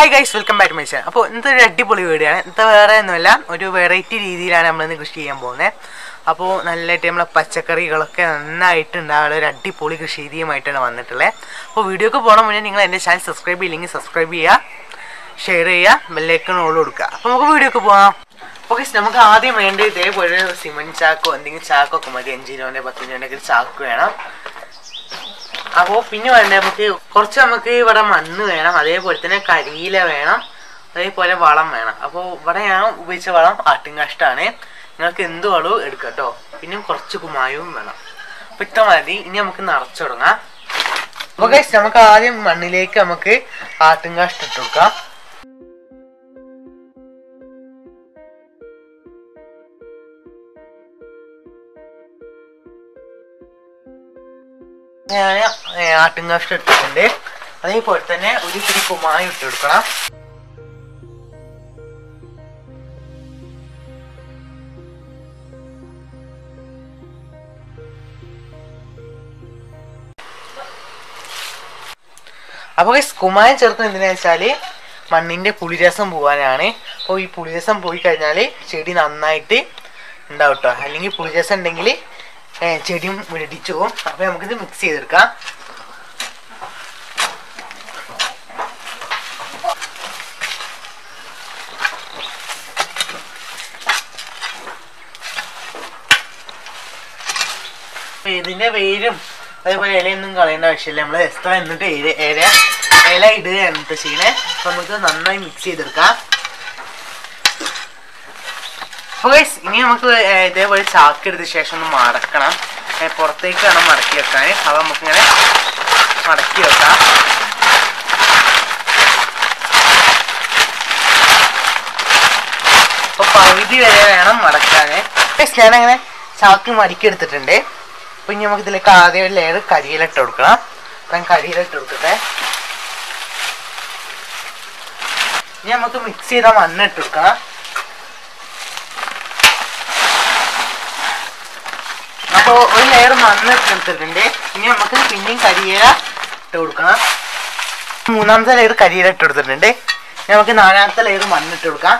hi guys welcome back my channel അപ്പോൾ ഇന്നത്തെ ഒരു അടിപൊളി വീഡിയോ ആണ് ഇന്നത്തെ വേറെ ഒന്നുമല്ല ഒരു വെറൈറ്റി രീതിയിലാണ് നമ്മളിന്ന് കൃഷി ചെയ്യാൻ പോകുന്നത് അപ്പോൾ നല്ലതായിട്ട് നമ്മളെ പച്ചക്കറികളൊക്കെ നന്നായിട്ട് ഉണ്ടാവുന്ന ഒരു അടിപൊളി കൃഷി രീതിയുമായിട്ടാണ് വന്നിട്ടുള്ളത് അപ്പോൾ വീഡിയോക്ക് പോകണം മുന്നേ നിങ്ങൾ എൻ്റെ ചാനൽ സബ്സ്ക്രൈബ് ചെയ്യില്ലെങ്കിൽ സബ്സ്ക്രൈബ് ചെയ്യുക ഷെയർ ചെയ്യുക ബെല്ലൈക്കൺ ഓൾ കൊടുക്കുക അപ്പോൾ നമുക്ക് വീഡിയോക്ക് പോകാം ഓക്കെ നമുക്ക് ആദ്യം വേണ്ടി ഇതേപോലെ ഒരു സിമൻറ്റ് ചാക്കോ എന്തെങ്കിലും ചാക്കോ ഒക്കെ മതി അഞ്ച് കിലോൻ്റെ പത്ത് കിലോൻ്റെ ഒക്കെ ഒരു ചാക്ക് വേണം അപ്പോൾ പിന്നെ വേണ്ട നമുക്ക് കുറച്ച് നമുക്ക് ഇവിടെ മണ്ണ് വേണം അതേപോലെ തന്നെ കരിയില വേണം അതേപോലെ വളം വേണം അപ്പോൾ ഇവിടെ ഞാൻ ഉപയോഗിച്ച വളം ആട്ടിൻകാഷ്ടാണ് നിങ്ങൾക്ക് എന്ത് വളവും എടുക്കാം കേട്ടോ പിന്നെ കുറച്ച് കുമായവും വേണം അപ്പോൾ ഇത്ര മതി ഇനി നമുക്ക് നിറച്ചു തുടങ്ങാം അപ്പോൾ ഗൈസ് നമുക്ക് ആദ്യം മണ്ണിലേക്ക് നമുക്ക് ആട്ടിൻകാഷ്ടം ഇട്ട് കൊടുക്കാം ഞാൻ ആട്ടിൻകാഷ്ടം ഇട്ടിട്ടുണ്ട് അതേപോലെ തന്നെ ഒരു ഇത്തിരി കുമായി ഇട്ട് കൊടുക്കണം അപ്പോൾ ഈ കുമായം ചേർക്കുന്നത് എന്തിനാ വെച്ചാൽ മണ്ണിൻ്റെ പുളിരസം പോകാനാണ് അപ്പോൾ ഈ പുളിരസം പോയി കഴിഞ്ഞാൽ ചെടി നന്നായിട്ട് ഉണ്ടാവും കേട്ടോ അല്ലെങ്കിൽ പുളിരസം ഉണ്ടെങ്കിൽ ഏ, ചെടിയും വെടിച്ചു പോകും അപ്പോൾ നമുക്കിത് മിക്സ് ചെയ്തെടുക്കാം അപ്പൊ ഇതിന്റെ വേരും അതേപോലെ ഇലയൊന്നും കളയേണ്ട ആവശ്യമില്ല നമ്മൾ എക്സ്ട്രാ എന്നിട്ട് ഇല ഇല ഇല ഇടുകയാണ് കേട്ടോ ചെയ്യണേ അപ്പൊ നമുക്ക് നന്നായി മിക്സ് ചെയ്തെടുക്കാം അപ്പൊ ഗൈസ് ഇനി നമുക്ക് ഏ, ഇതേപോലെ ചാക്ക് എടുത്ത ശേഷം ഒന്ന് മടക്കണം ഏ, പുറത്തേക്ക് വേണം മടക്കി വെക്കാൻ അപ്പൊ നമുക്കിങ്ങനെ മടക്കി വെക്കാം അപ്പൊ പകുതി വരെ വേണം മടക്കാന് ഗൈസ് ഞാനങ്ങനെ ചാക്ക് മടക്കി എടുത്തിട്ടുണ്ട് അപ്പൊ ഇനി നമുക്ക് ഇതിലേക്ക് ആദ്യം ഒരു ലെയർ കരിയിലിട്ട് കൊടുക്കണം അപ്പൊ ഞാൻ കരിയിലിട്ട് കൊടുക്കട്ടെ ഇനി നമുക്ക് മിക്സ് ചെയ്ത മണ്ണ് ഇട്ട് കൊടുക്കണം അപ്പോൾ ഒരു ലെയർ മണ്ണ് എടുത്തിട്ടുണ്ട് ഇനി നമുക്ക് പിന്നെയും കരിയില ഇട്ട് കൊടുക്കണം മൂന്നാമത്തെ ലെയർ കരിയില ഇട്ട് കൊടുത്തിട്ടുണ്ട് ഇനി നമുക്ക് നാലാമത്തെ ലെയർ മണ്ണ് ഇട്ട് കൊടുക്കാം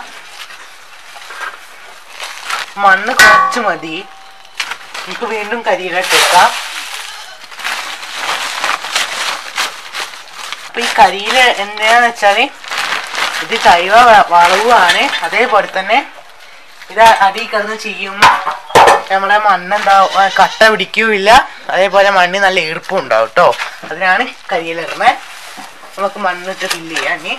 മണ്ണ് കുറച്ച് മതി നമുക്ക് വീണ്ടും കരിയില ഇട്ട് കൊടുക്കാം അപ്പൊ ഈ കരിയില എന്താന്ന് വെച്ചാല് ഇത് ജൈവ വ- വളവുമാണ് അതേപോലെ തന്നെ ഇത് അടിയിൽ കിടന്ന് ചെയ്യും നമ്മുടെ മണ്ണെന്താ ആ, കട്ട പിടിക്കുകയില്ല അതേപോലെ മണ്ണ് നല്ല ഈർപ്പും ഉണ്ടാവും കേട്ടോ അതിനാണ് കരിയില ഇടുന്നത് നമുക്ക് മണ്ണിട്ട് ഫില്ല് ചെയ്യാം ഇനി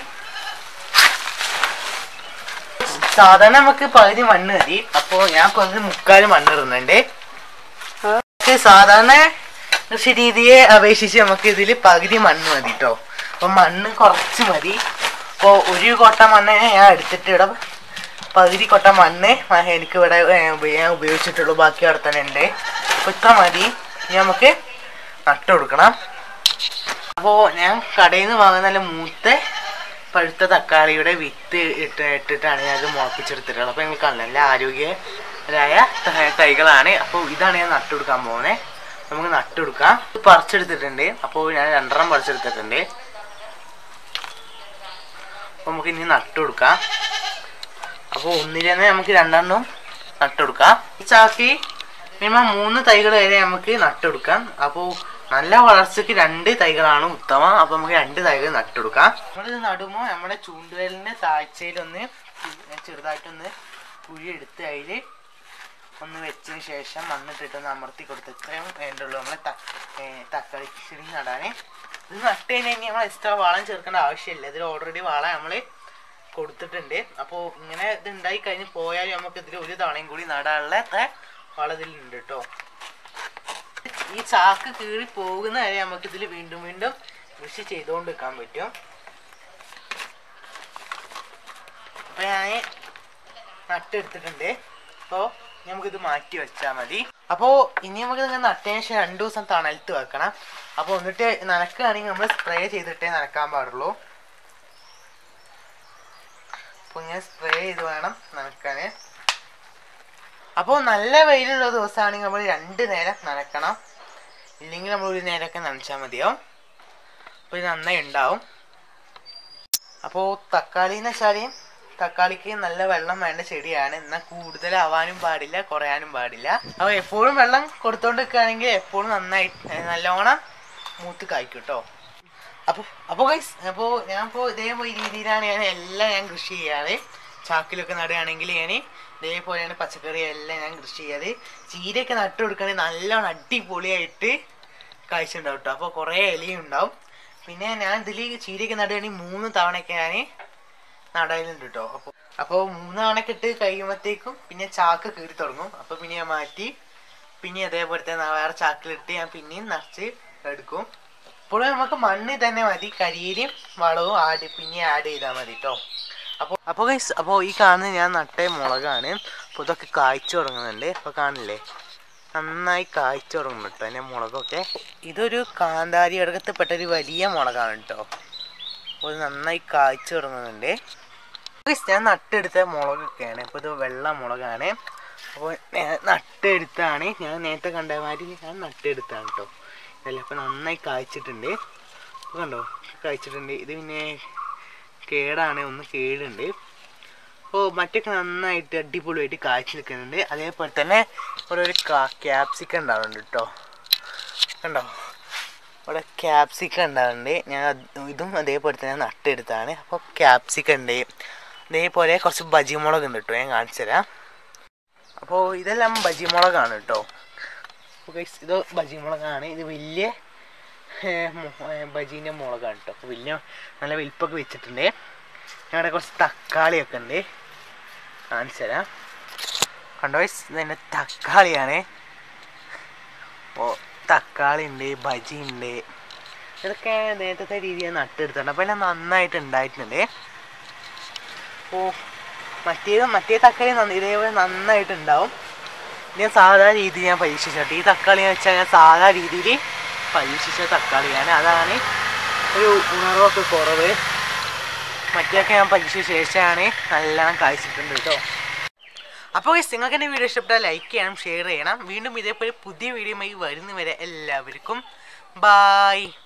സാധാരണ നമുക്ക് പകുതി മണ്ണ് മതി അപ്പോൾ ഞാൻ പകുതി മുക്കാൽ മണ്ണ് ഇടുന്നുണ്ട് നമുക്ക് സാധാരണ കൃഷി രീതിയെ അപേക്ഷിച്ച് നമുക്ക് ഇതിൽ പകുതി മണ്ണ് മതി കേട്ടോ അപ്പൊ മണ്ണ് കുറച്ച് മതി അപ്പോൾ ഒരു കൊട്ട മണ്ണ് ഞാൻ എടുത്തിട്ട് ഇവിടെ പകുതി കൊട്ട മണ്ണ് മ- എനിക്ക് ഇവിടെ ഏ, ഉപ- ഞാൻ ഉപയോഗിച്ചിട്ടുള്ളൂ ബാക്കി അവിടെ തന്നെ ഉണ്ട് അപ്പോൾ ഇത്ര മതി ഇനി നമുക്ക് നട്ട് കൊടുക്കണം അപ്പോൾ ഞാൻ കടയിൽ നിന്ന് വാങ്ങുന്ന നല്ല മൂത്ത പഴുത്ത തക്കാളിയുടെ വിത്ത് ഇട്ട് ഇട്ടിട്ടാണ് ഞാൻ ഇത് മുളപ്പിച്ചെടുത്തിട്ടുള്ളത് അപ്പോൾ നിങ്ങൾക്ക് കാണാം നല്ല ആരോഗ്യരായ ത- തൈകളാണ് അപ്പോൾ ഇതാണ് ഞാൻ നട്ടുകൊടുക്കാൻ പോകുന്നത് നമുക്ക് നട്ടുകൊടുക്കാം ഇത് പറിച്ചെടുത്തിട്ടുണ്ട് അപ്പോൾ ഞാൻ രണ്ടെണ്ണം പറിച്ചെടുത്തിട്ടുണ്ട് അപ്പോൾ നമുക്ക് ഇനി നട്ടുകൊടുക്കാം അപ്പോൾ ഒന്നിൽ തന്നെ നമുക്ക് രണ്ടെണ്ണം നട്ടുകൊടുക്കാം ഈ ചാക്കി മിനിമം മൂന്ന് തൈകൾ വരെ നമുക്ക് നട്ടുകൊടുക്കാം അപ്പോൾ നല്ല വളർച്ചയ്ക്ക് രണ്ട് തൈകളാണ് ഉത്തമം അപ്പോൾ നമുക്ക് രണ്ട് തൈകൾ നട്ടുകൊടുക്കാം നമ്മളിത് നടുമ്പോൾ നമ്മുടെ ചൂണ്ടുവരലിൻ്റെ താഴ്ചയിലൊന്ന് ചെറുതായിട്ടൊന്ന് കുഴി എടുത്ത് അതിൽ ഒന്ന് വെച്ചതിന് ശേഷം മണ്ണിട്ടിട്ടൊന്ന് അമർത്തി കൊടുത്ത് ഇത്രയും വേണ്ടുള്ളൂ നമ്മളെ ത- ഏ, തക്കാളി ചെടി നടാനേ ഇത് നട്ട് കഴിഞ്ഞ് കഴിഞ്ഞാൽ നമ്മൾ എക്സ്ട്രാ വളം ചേർക്കേണ്ട ആവശ്യമില്ല ഇതിൽ ഓൾറെഡി വളം നമ്മൾ കൊടുത്തിട്ടുണ്ട് അപ്പോൾ ഇങ്ങനെ ഇത് ഉണ്ടായി കഴിഞ്ഞ് പോയാൽ നമുക്ക് ഇതിൽ ഒരു തവണയും കൂടി നടാനുള്ള ത- വളം ഇതിലുണ്ട് കേട്ടോ ഈ ചാക്ക് കീറി പോകുന്ന വരെ നമുക്ക് ഇതിൽ വീണ്ടും വീണ്ടും കൃഷി ചെയ്തുകൊണ്ട് നിൽക്കാൻ പറ്റും അപ്പൊ ഞാൻ നട്ടെടുത്തിട്ടുണ്ട് അപ്പോൾ നമുക്കിത് മാറ്റി വെച്ചാൽ മതി അപ്പോൾ ഇനി നമുക്ക് ഇങ്ങനെ നട്ടതിന് ശേഷം രണ്ട് ദിവസം തണലത്ത് വെക്കണം അപ്പോൾ എന്നിട്ട് നനക്കുകയാണെങ്കിൽ നമ്മൾ സ്പ്രേ ചെയ്തിട്ടേ നനക്കാൻ പാടുള്ളൂ അപ്പോൾ ഇങ്ങനെ സ്പ്രേ ചെയ്ത് വേണം നനക്കാൻ അപ്പോൾ നല്ല വെയിലുള്ള ദിവസമാണെങ്കിൽ നമ്മൾ രണ്ട് നേരം നനക്കണം ഇല്ലെങ്കിൽ നമ്മൾ ഒരു നേരമൊക്കെ നനച്ചാൽ മതിയാവും അപ്പോൾ ഇത് നന്നായി ഉണ്ടാവും അപ്പോൾ തക്കാളി എന്ന് വെച്ചാൽ തക്കാളിക്ക് നല്ല വെള്ളം വേണ്ട ചെടിയാണ് എന്നാൽ കൂടുതലാവാനും പാടില്ല കുറയാനും പാടില്ല അപ്പോൾ എപ്പോഴും വെള്ളം കൊടുത്തോണ്ട് നിൽക്കുകയാണെങ്കിൽ എപ്പോഴും നന്നായി ഏ, നല്ലോണം മൂത്ത് കായ്ക്കും കേട്ടോ അപ്പോൾ അപ്പോൾ ഗൈസ് അപ്പോൾ ഞാൻ ഇപ്പോൾ ഇതേപോലെ രീതിയിലാണ് ഞാൻ എല്ലാം ഞാൻ കൃഷി ചെയ്യാറ് ചാക്കിലൊക്കെ നടുകയാണെങ്കിൽ ഞാൻ ഇതേപോലെയാണ് പച്ചക്കറി എല്ലാം ഞാൻ കൃഷി ചെയ്യാറ് ചീരയൊക്കെ നട്ടു കൊടുക്കുകയാണെങ്കിൽ നല്ലോണം അടിപൊളിയായിട്ട് കാഴ്ചയുണ്ടാവും കേട്ടോ അപ്പോൾ കുറേ ഇലയും ഉണ്ടാവും പിന്നെ ഞാൻ ഇതിൽ ചീരയൊക്കെ നടുകയാണെങ്കിൽ മൂന്ന് തവണയൊക്കെ ഞാൻ നടലുണ്ട് കേട്ടോ അപ്പോൾ അപ്പോൾ മൂന്ന് തവണയൊക്കെ ഇട്ട് കഴിയുമ്പോഴത്തേക്കും പിന്നെ ചാക്ക് കീറി തുടങ്ങും അപ്പോൾ പിന്നെ ഞാൻ മാറ്റി പിന്നെ അതേപോലെ തന്നെ വേറെ ചാക്കിലിട്ട് ഞാൻ പിന്നെയും നിറച്ച് എടുക്കും ഇപ്പോഴും നമുക്ക് മണ്ണ് തന്നെ മതി കരിയിലും വളവും ആഡ് പിന്നെ ആഡ് ചെയ്താൽ മതി കേട്ടോ അപ്പോൾ അപ്പോൾ ഗൈസ് അപ്പോൾ ഈ കാണുന്നത് ഞാൻ നട്ട മുളകാണ് അപ്പോൾ ഇതൊക്കെ കായ്ച്ചു തുടങ്ങുന്നുണ്ട് അപ്പോൾ കാണില്ലേ നന്നായി കായ്ച്ചു തുടങ്ങും കേട്ടോ എൻ്റെ മുളകൊക്കെ ഇതൊരു കാന്താരി ഘടകത്തിൽപ്പെട്ട ഒരു വലിയ മുളകാണ് കേട്ടോ അപ്പോൾ ഇത് നന്നായി കായ്ച്ചു തുടങ്ങുന്നുണ്ട് ഗൈസ് ഞാൻ നട്ടെടുത്ത മുളകൊക്കെയാണ് അപ്പോൾ ഇത് വെള്ള മുളകാണ് അപ്പോൾ ഞാൻ നട്ടെടുത്താണ് ഞാൻ നേരത്തെ കണ്ട മാതിരി ഞാൻ നട്ടെടുത്താണ് കേട്ടോ ഇതല്ല അപ്പോൾ നന്നായി കായ്ച്ചിട്ടുണ്ട് അപ്പോൾ കണ്ടോ കായ്ച്ചിട്ടുണ്ട് ഇത് പിന്നെ കേടാണ് ഒന്ന് കേടുണ്ട് അപ്പോൾ മറ്റൊക്കെ നന്നായിട്ട് അടിപൊളിയായിട്ട് കായ്ച്ചു നിൽക്കുന്നുണ്ട് അതേപോലെ തന്നെ ഇവിടെ ഒരു ക്യാപ്സിക്കം ഉണ്ടാവുന്നുണ്ട് കേട്ടോ കണ്ടോ ഇവിടെ ക്യാപ്സിക്കം ഉണ്ടാവുന്നുണ്ട് ഞാൻ അത് ഇതും അതേപോലെ തന്നെ നട്ടെടുത്താണ് അപ്പോൾ ക്യാപ്സിക്കം ഉണ്ട് അതേപോലെ കുറച്ച് ബജിമുളക് ഉണ്ട് കേട്ടോ ഞാൻ കാണിച്ചു തരാം അപ്പോൾ ഇതെല്ലാം ബജിമുളകാണ് കേട്ടോ അപ്പോൾ guys, ഇത് ബജിമുളകാണ് ഇത് വലിയ ബജീൻ്റെ മുളകാണ് കേട്ടോ അപ്പോൾ വലിയ നല്ല വലിപ്പൊക്കെ വെച്ചിട്ടുണ്ട് ഞങ്ങളുടെ കുറച്ച് തക്കാളിയൊക്കെ ഉണ്ട് കാണിച്ചു തരാം കണ്ടോ guys, ഇത് തന്നെ തക്കാളിയാണ് അപ്പോൾ തക്കാളി ഉണ്ട് ബജി ഉണ്ട് ഇതൊക്കെ നേരത്തെ രീതിയിൽ നട്ടെടുത്തിട്ടുണ്ട് അപ്പോൾ എല്ലാം നന്നായിട്ട് ഉണ്ടായിട്ടുണ്ട് അപ്പോൾ മറ്റേത് മറ്റേ തക്കാളി നന്ന- ഇതേപോലെ നന്നായിട്ട് ഉണ്ടാവും ഞാൻ സാധാ രീതിയിൽ ഞാൻ പരീക്ഷിച്ചിട്ട് ഈ തക്കാളി എന്ന് വെച്ചാൽ ഞാൻ സാധാ രീതിയിൽ പരീക്ഷിച്ച തക്കാളിയാണ് അതാണ് ഒരു ഉണർവൊക്കെ കുറവ് മറ്റേതൊക്കെ ഞാൻ പരീക്ഷിച്ച ശേഷമാണ് നല്ലോണം കായ്ച്ചിട്ടുണ്ട് കേട്ടോ അപ്പോൾ നിങ്ങൾക്ക് എൻ്റെ വീഡിയോ ഇഷ്ടപ്പെട്ടാൽ ലൈക്ക് ചെയ്യണം ഷെയർ ചെയ്യണം വീണ്ടും ഇതേപോലെ പുതിയ വീഡിയോയുമായി വരുന്നവരെ എല്ലാവർക്കും ബായ്